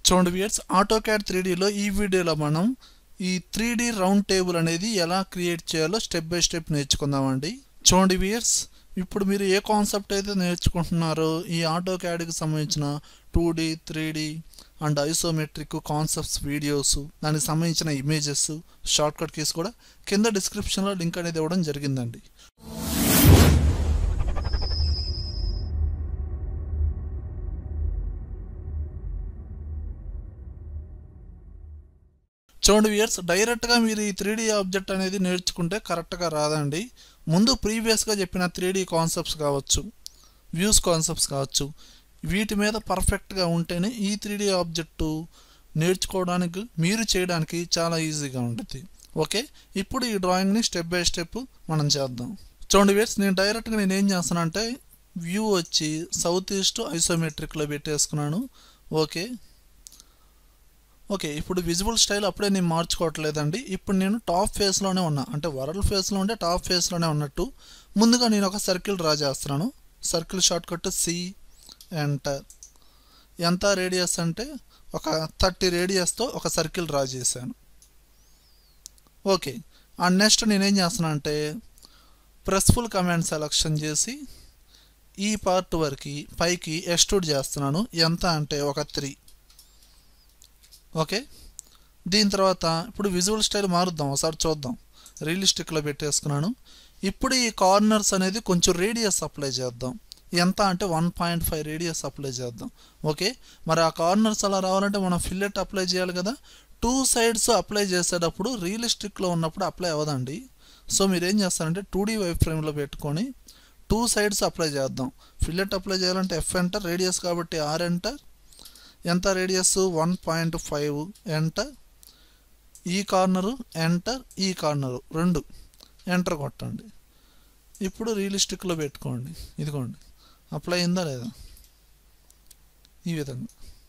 చూడండి weirs auto CAD three డీలో ఈ వీడియోలో మనం ఈ త్రీ డీ రౌండ్ టేబుల్ అనేది ఎలా క్రియేట్ చేయాలో స్టెప్ బై స్టెప్ నేర్చుకుందామండి చూడండి వియర్స్ ఇప్పుడు మీరు ఏ కాన్సెప్ట్ అయితే నేర్చుకుంటున్నారో ఈ ఆటో క్యాడ్కి సంబంధించిన two D three D and isometric concepts videos దానికి సంబంధించిన ఇమేజెస్ షార్ట్ కట్ కీస్ కూడా కింద డిస్క్రిప్షన్లో లింక్ అనేది ఇవ్వడం జరిగిందండి చూడండి వియర్స్ డైరెక్ట్గా మీరు ఈ త్రీ డీ ఆబ్జెక్ట్ అనేది నేర్చుకుంటే కరెక్ట్గా రాదండి ముందు ప్రీవియస్గా చెప్పిన త్రీ డీ కాన్సెప్ట్స్ కావచ్చు వ్యూస్ కాన్సెప్ట్స్ కావచ్చు వీటి మీద పర్ఫెక్ట్గా ఉంటేనే ఈ త్రీ డీ ఆబ్జెక్టు నేర్చుకోవడానికి మీరు చేయడానికి చాలా ఈజీగా ఉంటుంది ఓకే ఇప్పుడు ఈ డ్రాయింగ్ని స్టెప్ బై స్టెప్ మనం చేద్దాం చూడండి వేర్స్ నేను డైరెక్ట్గా నేను ఏం చేస్తానంటే వ్యూ వచ్చి సౌత్ ఈస్ట్ ఐసోమెట్రిక్లో పెట్టేసుకున్నాను ఓకే ఓకే ఇప్పుడు విజువల్ స్టైల్ అప్పుడే నేను మార్చుకోవట్లేదండి ఇప్పుడు నేను టాప్ ఫేస్లోనే ఉన్నా అంటే వరల్డ్ ఫేస్లో ఉంటే టాప్ ఫేస్లోనే ఉన్నట్టు ముందుగా నేను ఒక సర్కిల్ డ్రా చేస్తున్నాను circle short cut C enter ఎంత రేడియస్ అంటే ఒక థర్టీ రేడియస్తో ఒక సర్కిల్ డ్రా చేశాను ఓకే అండ్ నెక్స్ట్ నేనేం చేస్తున్నాను అంటే ప్రెస్ఫుల్ కమాండ్ సెలెక్షన్ చేసి ఈ పార్ట్ వరకు పైకి ఎక్స్ట్రూడ్ చేస్తున్నాను ఎంత అంటే ఒక త్రీ ఓకే దీని తర్వాత ఇప్పుడు విజువల్ స్టైల్ మారుద్దాం ఒకసారి చూద్దాం రియలిస్టిక్లో పెట్టేసుకున్నాను ఇప్పుడు ఈ కార్నర్స్ అనేది కొంచెం రేడియస్ అప్లై చేద్దాం ఎంత అంటే one point five radius apply చేద్దాం ఓకే మరి ఆ కార్నర్స్ అలా రావాలంటే మనం ఫిల్లెట్ అప్లై చేయాలి కదా టూ సైడ్స్ అప్లై చేసేటప్పుడు రియలిస్టిక్లో ఉన్నప్పుడు అప్లై అవ్వదండి సో మీరు ఏం చేస్తారంటే టూ డీ వైఫ్ ఫ్రేమ్లో పెట్టుకొని టూ సైడ్స్ అప్లై చేద్దాం ఫిల్లెట్ అప్లై చేయాలంటే ఎఫ్ ఎంటర్ రేడియస్ కాబట్టి ఆర్ ఎంటర్ ఎంత radius one point five enter ఈ కార్నరు ఎంటర్ ఈ కార్నరు రెండు ఎంటర్ కొట్టండి ఇప్పుడు రియలిస్టిక్లో పెట్టుకోండి ఇదిగోండి అప్లై అయిందా లేదా ఈ విధంగా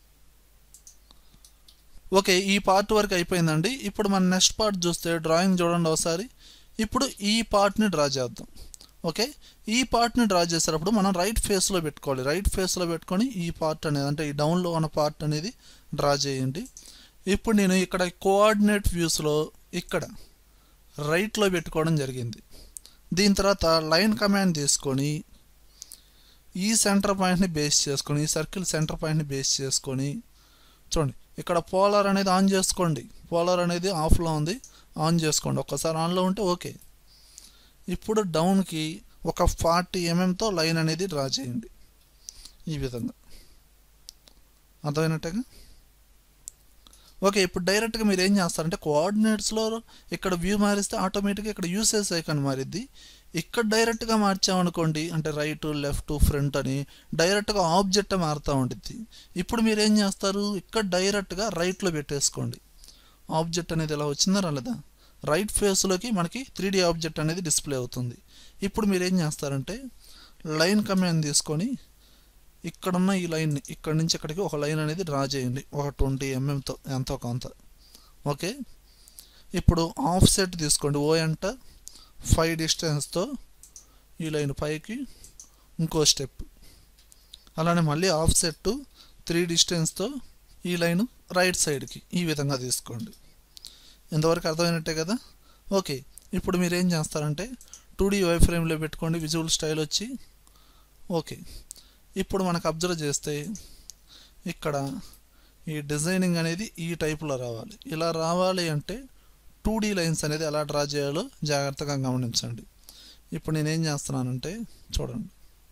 ఓకే ఈ పార్ట్ వరకు అయిపోయిందండి ఇప్పుడు మన నెక్స్ట్ పార్ట్ చూస్తే డ్రాయింగ్ చూడండి ఒకసారి ఇప్పుడు ఈ పార్ట్ని డ్రా చేద్దాం ఓకే ఈ పార్ట్ని డ్రా చేసేటప్పుడు మనం రైట్ ఫేస్లో పెట్టుకోవాలి రైట్ ఫేస్లో పెట్టుకొని ఈ పార్ట్ అనేది అంటే ఈ డౌన్లో ఉన్న పార్ట్ అనేది డ్రా చేయండి ఇప్పుడు నేను ఇక్కడ కోఆర్డినేట్ వ్యూస్లో ఇక్కడ రైట్లో పెట్టుకోవడం జరిగింది దీని తర్వాత లైన్ కమాండ్ తీసుకొని ఈ సెంటర్ పాయింట్ని బేస్ చేసుకొని ఈ సర్కిల్ సెంటర్ పాయింట్ని బేస్ చేసుకొని చూడండి ఇక్కడ పోలార్ అనేది ఆన్ చేసుకోండి పోలార్ అనేది ఆఫ్లో ఉంది ఆన్ చేసుకోండి ఒక్కసారి ఆన్లో ఉంటే ఓకే ఇప్పుడు డౌన్కి ఒక ఫార్టీ ఎంఎంతో లైన్ అనేది డ్రా చేయండి ఈ విధంగా అర్థమైనట్టుగా ఓకే ఇప్పుడు డైరెక్ట్గా మీరు ఏం చేస్తారంటే కోఆర్డినేట్స్లో ఇక్కడ వ్యూ మారిస్తే ఆటోమేటిక్గా ఇక్కడ యూసేజ్ ఐకాన్ మారిద్ది ఇక్కడ డైరెక్ట్గా మార్చామనుకోండి అంటే రైట్ లెఫ్ట్ ఫ్రంట్ అని డైరెక్ట్గా ఆబ్జెక్ట్ మారుతూ ఉంటుంది ఇప్పుడు మీరు ఏం చేస్తారు ఇక్కడ డైరెక్ట్గా రైట్లో పెట్టేసుకోండి ఆబ్జెక్ట్ అనేది ఎలా వచ్చిందో రాలేదా రైట్ ఫేస్లోకి మనకి త్రీ డీ ఆబ్జెక్ట్ అనేది డిస్ప్లే అవుతుంది ఇప్పుడు మీరు ఏం చేస్తారంటే లైన్ కమాండ్ తీసుకొని ఇక్కడున్న ఈ లైన్ని ఇక్కడ నుంచి ఇక్కడికి ఒక లైన్ అనేది డ్రా చేయండి ఒక ట్వంటీ ఎంఎంతో ఎంతో కొంత ఓకే ఇప్పుడు ఆఫ్ సెట్ తీసుకోండి ఓ ఎంట ఫైవ్ డిస్టెన్స్తో ఈ లైన్ పైకి ఇంకో స్టెప్ అలానే మళ్ళీ ఆఫ్ సెట్ త్రీ డిస్టెన్స్తో ఈ లైన్ రైట్ సైడ్కి ఈ విధంగా తీసుకోండి ఇంతవరకు అర్థమైనట్టే కదా ఓకే ఇప్పుడు మీరు ఏం చేస్తారంటే టూ డీ వై ఫ్రేమ్లో పెట్టుకోండి విజువల్ స్టైల్ వచ్చి ఓకే ఇప్పుడు మనకు అబ్జర్వ్ చేస్తే ఇక్కడ ఈ డిజైనింగ్ అనేది ఈ టైప్లో రావాలి ఇలా రావాలి అంటే టూ డీ లైన్స్ అనేది ఎలా డ్రా చేయాలో జాగ్రత్తగా గమనించండి ఇప్పుడు నేనేం చేస్తున్నానంటే చూడండి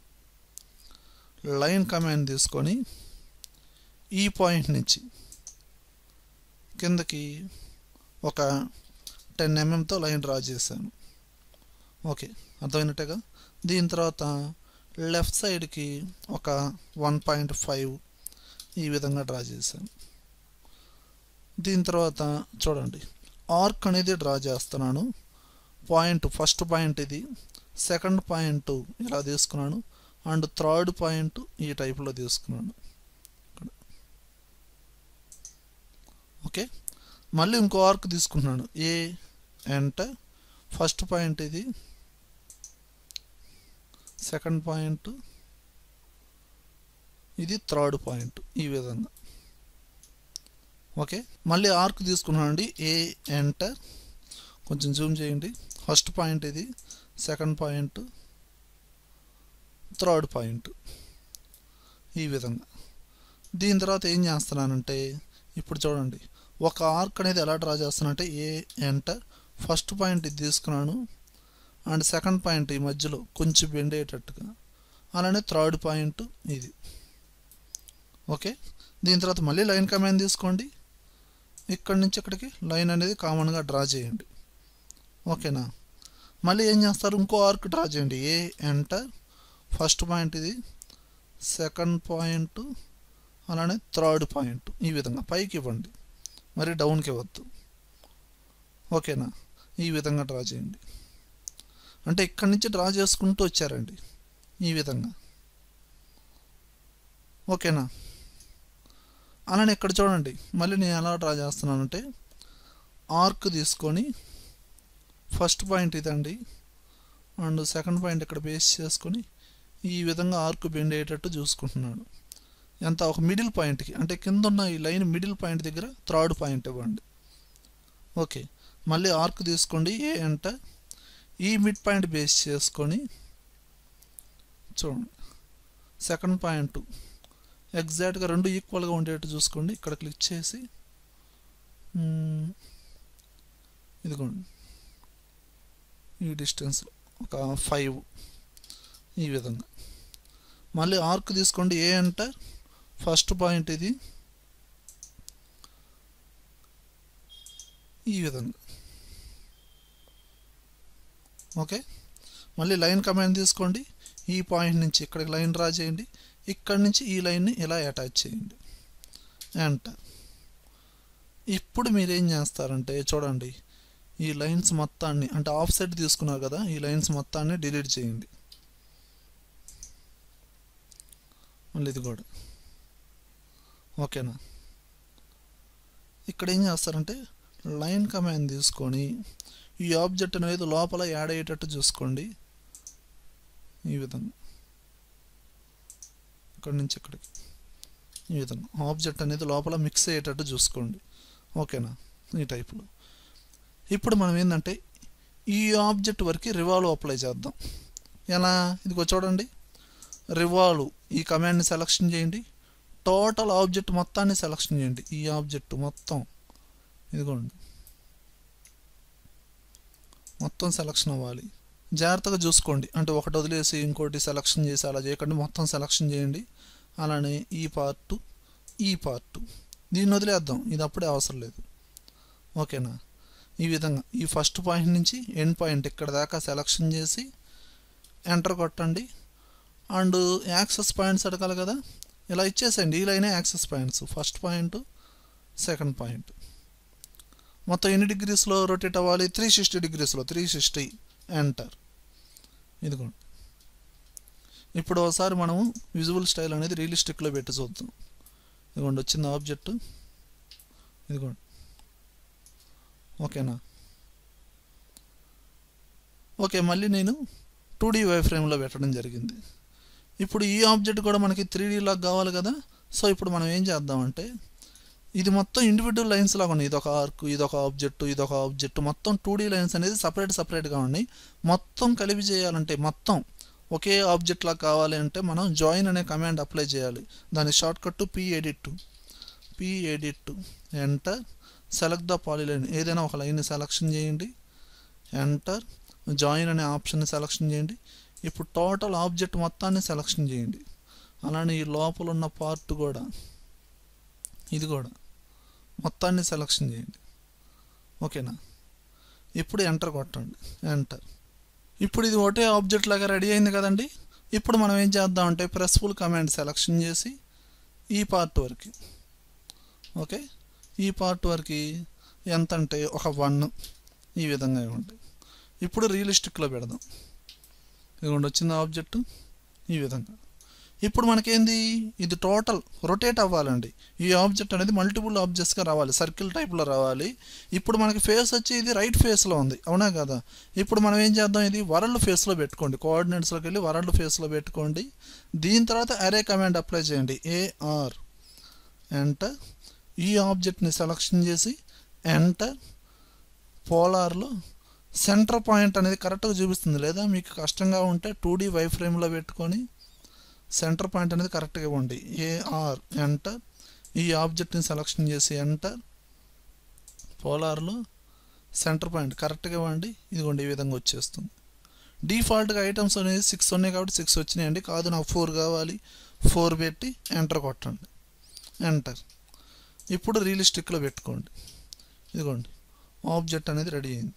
లైన్ కమాండ్ తీసుకొని ఈ పాయింట్ నుంచి కిందకి ఒక టెన్ ఎంఎంతో లైన్ డ్రా చేశాను ఓకే అర్థమైనట్టుగా దీని తర్వాత లెఫ్ట్ సైడ్కి ఒక వన్ పాయింట్ ఫైవ్ ఈ విధంగా డ్రా చేశాను దీని తర్వాత చూడండి ఆర్క్ అనేది డ్రా చేస్తున్నాను పాయింట్ ఫస్ట్ పాయింట్ ఇది సెకండ్ పాయింట్ ఇలా తీసుకున్నాను అండ్ థర్డ్ పాయింట్ ఈ టైప్లో తీసుకున్నాను ఓకే మళ్ళీ ఇంకో ఆర్క్ తీసుకుంటున్నాను ఏ అంటే ఫస్ట్ పాయింట్ ఇది సెకండ్ పాయింట్ ఇది థర్డ్ పాయింట్ ఈ విధంగా ఓకే మళ్ళీ ఆర్క్ తీసుకున్నానండి ఏ ఎంటర్ కొంచెం జూమ్ చేయండి ఫస్ట్ పాయింట్ ఇది సెకండ్ పాయింట్ థర్డ్ పాయింట్ ఈ విధంగా దీని తర్వాత ఏం చేస్తున్నానంటే ఇప్పుడు చూడండి ఒక ఆర్క్ అనేది ఎలా డ్రా చేస్తానంటే ఏ ఎంటర్ ఫస్ట్ పాయింట్ ఇది తీసుకున్నాను అండ్ సెకండ్ పాయింట్ ఈ మధ్యలో కొంచెం బెండ్ అయ్యేటట్టుగా అలానే థర్డ్ పాయింట్ ఇది ఓకే దీని తర్వాత మళ్ళీ లైన్ కమాండ్ తీసుకోండి ఇక్కడి నుంచి ఇక్కడికి లైన్ అనేది కామన్గా డ్రా చేయండి ఓకేనా మళ్ళీ ఏం చేస్తారు ఇంకో ఆర్క్ డ్రా చేయండి ఏ ఎంటర్ ఫస్ట్ పాయింట్ ఇది సెకండ్ పాయింట్ అలానే థర్డ్ పాయింట్ ఈ విధంగా పైకి ఇవ్వండి మరి డౌన్కి ఇవ్వద్దు ఓకేనా ఈ విధంగా డ్రా చేయండి అంటే ఇక్కడి నుంచి డ్రా చేసుకుంటూ వచ్చారండి ఈ విధంగా ఓకేనా అలానే ఇక్కడ చూడండి మళ్ళీ నేను ఎలా డ్రా చేస్తున్నానంటే ఆర్క్ తీసుకొని ఫస్ట్ పాయింట్ ఇదండి అండ్ సెకండ్ పాయింట్ ఇక్కడ బేస్ చేసుకొని ఈ విధంగా ఆర్క్ బెండ్ అయ్యేటట్టు చూసుకుంటున్నాడు ఎంత ఒక మిడిల్ పాయింట్కి అంటే కింద ఉన్న ఈ లైన్ మిడిల్ పాయింట్ దగ్గర థర్డ్ పాయింట్ ఇవ్వండి ఓకే మళ్ళీ ఆర్క్ తీసుకోండి ఏ అంటే ఈ మిడ్ పాయింట్ బేస్ చేసుకొని చూడండి సెకండ్ పాయింట్ ఎగ్జాక్ట్గా రెండు ఈక్వల్గా ఉండేట్టు చూసుకోండి ఇక్కడ క్లిక్ చేసి మ్మ్, ఇదిగోండి ఈ డిస్టెన్స్ ఒక ఫైవ్ ఈ విధంగా మళ్ళీ ఆర్క్ తీసుకోండి ఏ అంటే ఫస్ట్ పాయింట్ ఇది ఈ విధంగా ఓకే మళ్ళీ లైన్ కమాండ్ తీసుకోండి ఈ పాయింట్ నుంచి ఇక్కడికి లైన్ డ్రా చేయండి ఇక్కడి నుంచి ఈ లైన్ని ఇలా అటాచ్ చేయండి ఎంటర్ ఇప్పుడు మీరు ఏం చేస్తారంటే చూడండి ఈ లైన్స్ మొత్తాన్ని అంటే ఆఫ్ సైడ్ తీసుకున్నారు కదా ఈ లైన్స్ మొత్తాన్ని డిలీట్ చేయండి మళ్ళీ ఇది కూడా ఓకేనా ఇక్కడ ఏం చేస్తారంటే లైన్ కమాండ్ తీసుకొని ఈ ఆబ్జెక్ట్ అనేది లోపల యాడ్ అయ్యేటట్టు చూసుకోండి ఈ విధంగా ఇక్కడి నుంచి ఇక్కడికి ఈ విధంగా ఆబ్జెక్ట్ అనేది లోపల మిక్స్ అయ్యేటట్టు చూసుకోండి ఓకేనా ఈ టైప్లో ఇప్పుడు మనం ఏంటంటే ఈ ఆబ్జెక్ట్ వరకు రివాల్వ్ అప్లై చేద్దాం ఎలా ఇదిగో చూడండి రివాల్వ్ ఈ కమాండ్ని సెలెక్షన్ చేయండి టోటల్ ఆబ్జెక్ట్ మొత్తాన్ని సెలెక్షన్ చేయండి ఈ ఆబ్జెక్ట్ మొత్తం ఇదిగోండి మొత్తం సెలెక్షన్ అవ్వాలి జాగ్రత్తగా చూసుకోండి అంటే ఒకటి వదిలేసి ఇంకోటి సెలెక్షన్ చేసి అలా చేయకండి మొత్తం సెలెక్షన్ చేయండి అలానే ఈ పార్టు ఈ పార్టు దీన్ని వదిలేద్దాం ఇది అప్పుడే అవసరం లేదు ఓకేనా ఈ విధంగా ఈ ఫస్ట్ పాయింట్ నుంచి ఎండ్ పాయింట్ ఇక్కడ దాకా సెలెక్షన్ చేసి ఎంటర్ కొట్టండి అండ్ యాక్సెస్ పాయింట్స్ అడగాలి కదా ఇలా ఇచ్చేసేయండి ఈ లైనే axis points first point second point మొత్తం ఎన్ని డిగ్రీస్లో రొటేట్ అవ్వాలి త్రీ సిక్స్టీ డిగ్రీస్లో త్రీ సిక్స్టీ ఎంటర్ ఇదిగోండి ఇప్పుడు ఒకసారి మనము విజువల్ స్టైల్ అనేది రియలిస్టిక్లో పెట్టి చూద్దాం ఇదిగోండి వచ్చింది ఆబ్జెక్ట్ ఇదిగోండి ఓకేనా ఓకే మళ్ళీ నేను టూ డీ వై ఫ్రేమ్లో పెట్టడం జరిగింది ఇప్పుడు ఈ ఆబ్జెక్ట్ కూడా మనకి త్రీ లాగా కావాలి కదా సో ఇప్పుడు మనం ఏం చేద్దామంటే ఇది మొత్తం ఇండివిజువల్ లైన్స్ లాగా ఉన్నాయి ఇదొక ఆర్క్ ఇదొక ఆబ్జెక్ట్ ఇదొక ఆబ్జెక్ట్ మొత్తం టూ డీ లైన్స్ అనేది సపరేట్ సపరేట్గా ఉన్నాయి మొత్తం కలిపి చేయాలంటే మొత్తం ఒకే ఆబ్జెక్ట్ లాగా కావాలి అంటే మనం జాయిన్ అనే కమాండ్ అప్లై చేయాలి దాని short cut P edit P edit enter select the polyline ఏదైనా ఒక లైన్ సెలెక్షన్ చేయండి ఎంటర్ జాయిన్ అనే ఆప్షన్ని సెలెక్షన్ చేయండి ఇప్పుడు టోటల్ ఆబ్జెక్ట్ మొత్తాన్ని సెలెక్షన్ చేయండి అలానే ఈ లోపల ఉన్న పార్ట్ కూడా ఇది కూడా మొత్తాన్ని సెలెక్షన్ చేయండి ఓకేనా ఇప్పుడు ఎంటర్ కొట్టండి ఎంటర్ ఇప్పుడు ఇది ఒకటే ఆబ్జెక్ట్ లాగా రెడీ అయింది కదండి ఇప్పుడు మనం ఏం చేద్దామంటే ప్రెస్ఫుల్ కమాండ్ సెలెక్షన్ చేసి ఈ పార్ట్ వరకు ఓకే ఈ పార్ట్ వరకు ఎంత అంటే ఒక వన్ ఈ విధంగా ఇవ్వండి ఇప్పుడు రియలిస్టిక్లో పెడదాం ఇదిగోండి వచ్చింది ఆబ్జెక్ట్ ఈ విధంగా ఇప్పుడు మనకేంది ఇది టోటల్ రొటేట్ అవ్వాలండి ఈ ఆబ్జెక్ట్ అనేది మల్టిపుల్ ఆబ్జెక్ట్స్గా రావాలి సర్కిల్ టైప్లో రావాలి ఇప్పుడు మనకి ఫేస్ వచ్చి ఇది రైట్ ఫేస్లో ఉంది అవునా కదా ఇప్పుడు మనం ఏం చేద్దాం ఇది వరల్డ్ ఫేస్లో పెట్టుకోండి కోఆర్డినేట్స్లోకి వెళ్ళి వరల్డ్ ఫేస్లో పెట్టుకోండి దీని తర్వాత అరే కమాండ్ అప్లై చేయండి ఏఆర్ ఎంటర్ ఈ ఆబ్జెక్ట్ని సెలక్షన్ చేసి ఎంటర్ పోలార్లో సెంటర్ పాయింట్ అనేది కరెక్ట్గా చూపిస్తుంది లేదా మీకు కష్టంగా ఉంటే టూ డీ వై ఫ్రేమ్లో పెట్టుకొని సెంటర్ పాయింట్ అనేది కరెక్ట్గా ఇవ్వండి ఏఆర్ ఎంటర్ ఈ ఆబ్జెక్ట్ని సెలక్షన్ చేసి ఎంటర్ పోలార్లో సెంటర్ పాయింట్ కరెక్ట్గా ఇవ్వండి ఇదిగోండి ఈ విధంగా వచ్చేస్తుంది డిఫాల్ట్గా ఐటమ్స్ అనేది సిక్స్ ఉన్నాయి కాబట్టి సిక్స్ వచ్చినాయండి కాదు నాకు ఫోర్ కావాలి ఫోర్ పెట్టి ఎంటర్ కొట్టండి ఎంటర్ ఇప్పుడు రియలిస్టిక్లో పెట్టుకోండి ఇదిగోండి ఆబ్జెక్ట్ అనేది రెడీ అయింది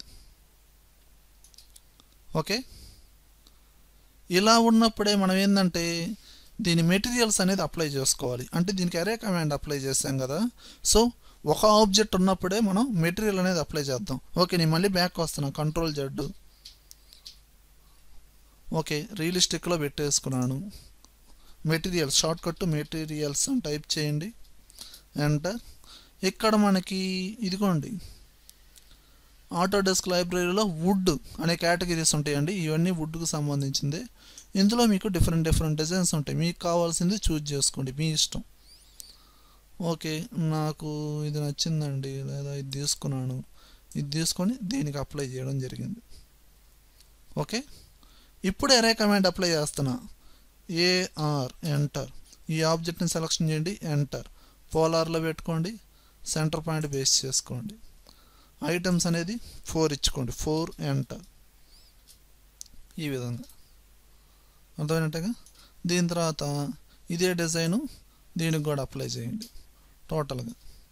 ఓకే ఇలా ఉన్నప్పుడే మనం ఏంటంటే దీని మెటీరియల్స్ అనేది అప్లై చేసుకోవాలి అంటే దీనికి అరే కమాండ్ అప్లై చేస్తాం కదా సో ఒక ఆబ్జెక్ట్ ఉన్నప్పుడే మనం మెటీరియల్ అనేది అప్లై చేద్దాం ఓకే నేను మళ్ళీ బ్యాక్ వస్తున్నా కంట్రోల్ జడ్డు ఓకే రియలిస్టిక్లో పెట్టేసుకున్నాను మెటీరియల్స్ షార్ట్ కట్ మెటీరియల్స్ అని టైప్ చేయండి ఎంటర్ ఇక్కడ మనకి ఇదిగోండి ఆటోడెస్క్ లైబ్రరీలో వుడ్ అనే కేటగిరీస్ ఉంటాయండి ఇవన్నీ వుడ్కు సంబంధించింది ఇందులో మీకు డిఫరెంట్ డిఫరెంట్ డిజైన్స్ ఉంటాయి మీకు కావాల్సింది చూజ్ చేసుకోండి మీ ఇష్టం ఓకే నాకు ఇది నచ్చిందండి లేదా ఇది తీసుకున్నాను ఇది తీసుకొని దీనికి అప్లై చేయడం జరిగింది ఓకే ఇప్పుడు ఎరే కమాండ్ అప్లై చేస్తున్నా ఏఆర్ ఎంటర్ ఈ ఆబ్జెక్ట్ని సెలెక్షన్ చేయండి ఎంటర్ పోలార్లో పెట్టుకోండి సెంటర్ పాయింట్ బేస్ చేసుకోండి ఐటమ్స్ అనేది ఫోర్ ఇచ్చుకోండి ఫోర్ ఎంటర్ ఈ విధంగా అర్థమైనట్టుగా దీని తర్వాత ఇదే డిజైను దీనికి కూడా అప్లై చేయండి టోటల్గా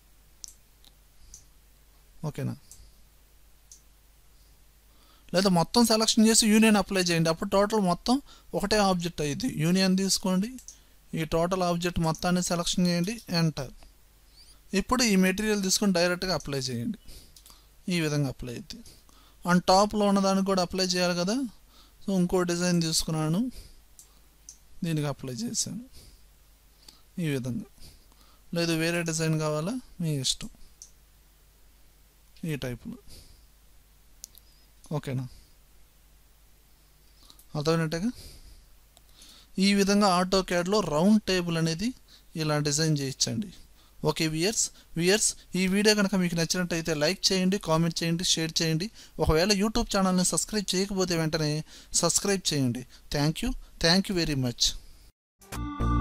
ఓకేనా లేదా మొత్తం సెలక్షన్ చేసి యూనియన్ అప్లై చేయండి అప్పుడు టోటల్ మొత్తం ఒకటే ఆబ్జెక్ట్ అయ్యింది యూనియన్ తీసుకోండి ఈ టోటల్ ఆబ్జెక్ట్ మొత్తాన్ని సెలక్షన్ చేయండి ఎంటర్ ఇప్పుడు ఈ మెటీరియల్ తీసుకొని డైరెక్ట్గా అప్లై చేయండి ఈ విధంగా అప్లై అవుతుంది అండ్ టాప్లో ఉన్నదానికి కూడా అప్లై చేయాలి కదా సో ఇంకో డిజైన్ తీసుకున్నాను దీనికి అప్లై చేశాను ఈ విధంగా లేదు వేరే డిజైన్ కావాలా మీ ఇష్టం ఈ టైప్లో ఓకేనా అర్థమైనట్టుగా ఈ విధంగా ఆటో క్యాడ్లో రౌండ్ టేబుల్ అనేది ఇలా డిజైన్ చేయించండి ఓకే వియర్స్ వియర్స్ ఈ వీడియో కనుక మీకు నచ్చినట్టయితే లైక్ చేయండి కామెంట్ చేయండి షేర్ చేయండి ఒకవేళ యూట్యూబ్ ఛానల్ని సబ్స్క్రైబ్ చేయకపోతే వెంటనే సబ్స్క్రైబ్ చేయండి thank you thank you very much